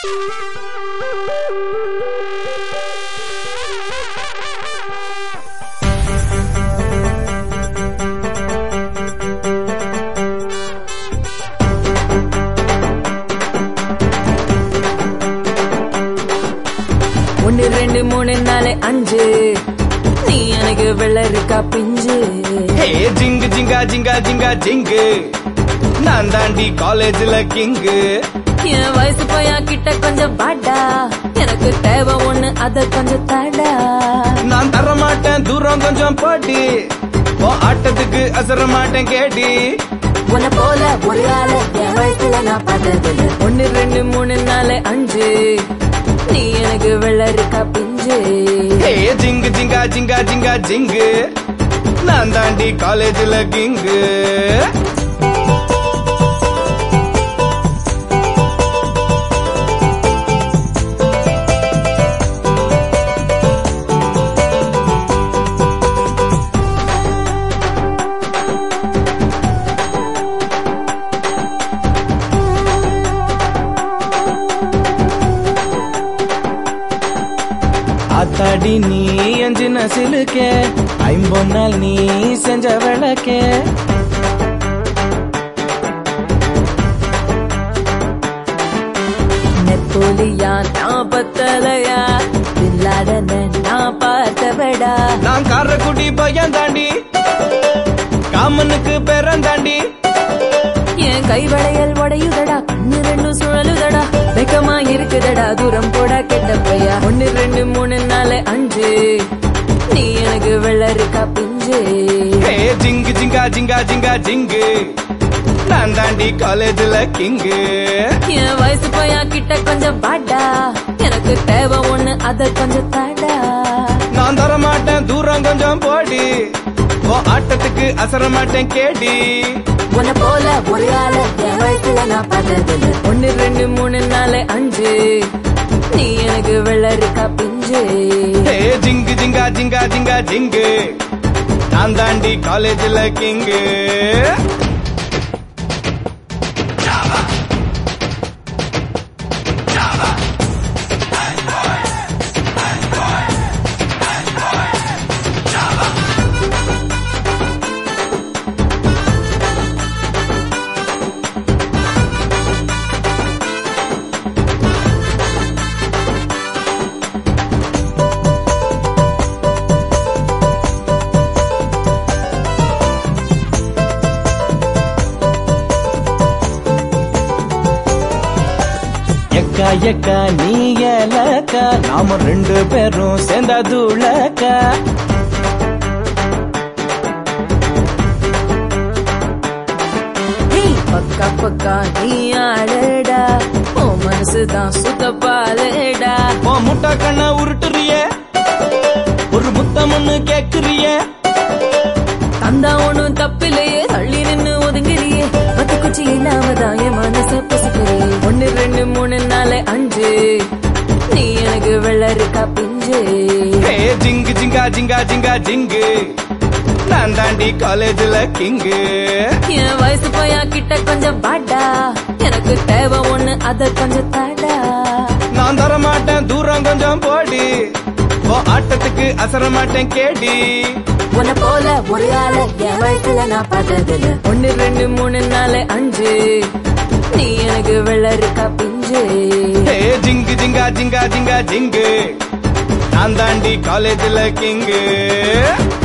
ஒன்னு ரெண்டு மூணு நாலு அஞ்சு நீ எனக்கு வெள்ளரிக்கா பிஞ்சு ஹே ஜிங்கு ஜிங்கா ஜிங்கா ஜிங்கா ஜிங்கு நான் தாண்டி காலேஜ்ல கிங்கு என் வயசு பையா கிட்ட கொஞ்சம் வாடா எனக்கு தேவை ஒண்ணு அத கொஞ்சம் தாடா நான் தர மாட்டேன் தூரம் கொஞ்சம் போட்டி ஓ ஆட்டத்துக்கு அசர மாட்டேன் கேடி உன்னை போல ஒரு ஆளு என் வயசுல நான் பார்த்ததில்ல ஒன்னு ரெண்டு மூணு நாலு அஞ்சு நீ எனக்கு வெள்ளரிக்கா பிஞ்சு ஹே ஜிங்கு ஜிங்கா ஜிங்கா ஜிங்கா ஜிங்கு நான் தாண்டி காலேஜ்ல கிங்கு ஆத்தாடி நீ எஞ்சின சிலுக்கே ஐம்பொன்னால் நீ செஞ்ச விளக்கே நெப்போலியா நான் பத்தலையா பில்லாடன நான் பார்த்தவடா நான் காரக்குடி பையன் தாண்டி காமனுக்கு பேரன் தாண்டி என் கை வளையல் உடையுதடா கண்ணு ரெண்டும் சுழலுதடா வெக்கமா இருக்குதடா தூரம் போடா கெட்ட பையா ஒன்னு ரெண்டு மூணு நாலு அஞ்சு நீ எனக்கு வெள்ளரிக்கா பிஞ்சு ஹே ஜிங்கு ஜிங்கா ஜிங்கா ஜிங்கா ஜிங்கு நான் தாண்டி காலேஜ்ல கிங்கு என் வயசு பையா கிட்ட கொஞ்சம் வாடா எனக்கு தேவை ஒண்ணு அத கொஞ்சம் தாடா நான் தர மாட்டேன் தூரம் கொஞ்சம் போடி ஓ ஆட்டத்துக்கு அசர மாட்டேன் கேடி உன்னை போல ஒரு ஆளு என் வயசுல நான் பார்த்ததில்ல ஒன்னு ரெண்டு மூணு நாலு அஞ்சு நீ எனக்கு வெள்ளரிக்கா பிஞ்சு ஹே ஜிங்கு ஜிங்கா ஜிங்கா ஜிங்கா ஜிங்கு நான் தாண்டி காலேஜ்ல கிங்கு எக்கா எக்கா நீ ஏலக்கா நாம ரெண்டு பேரும் சேர்ந்தா தூளக்கா நீ பக்கா பக்கா நீ ஆடடா ஓ மனசுதான் சுத்த பாலடா உன் முட்டை கண்ண உருட்டுறிய ஒரு முத்தம்னு கேக்குறிய தந்தா ஒண்ணும் தப்பில்லையே தள்ளி நின்னு ஒதுங்கிறியே பத்து குச்சி இல்லாம தான் என் மனச புசுக்கிறியே ஒன்னு ரெண்டு மூணு நாலு அஞ்சு நீ எனக்கு வெள்ளரிக்கா பிஞ்சு ஹே ஜிங்கு ஜிங்கா ஜிங்கா ஜிங்கா ஜிங்கு நான் தாண்டி காலேஜ்ல கிங்கு என் வயசு பையா கிட்ட கொஞ்சம் வாடா எனக்கு தேவை ஒண்ணு அத கொஞ்சம் தாடா நான் தர மாட்டேன் தூரம் கொஞ்சம் போடி ஓ ஆட்டத்துக்கு அசர மாட்டேன் கேடி உன்னை போல ஒரு ஆளு என் வயசுல நான் பார்த்ததில்ல ஒன்னு ரெண்டு மூணு நாலு அஞ்சு நீ எனக்கு வெள்ளரிக்கா பிஞ்சு ஹே ஜிங்கு ஜிங்கா ஜிங்கா ஜிங்கா ஜிங்கு நான் தாண்டி காலேஜ்ல கிங்கு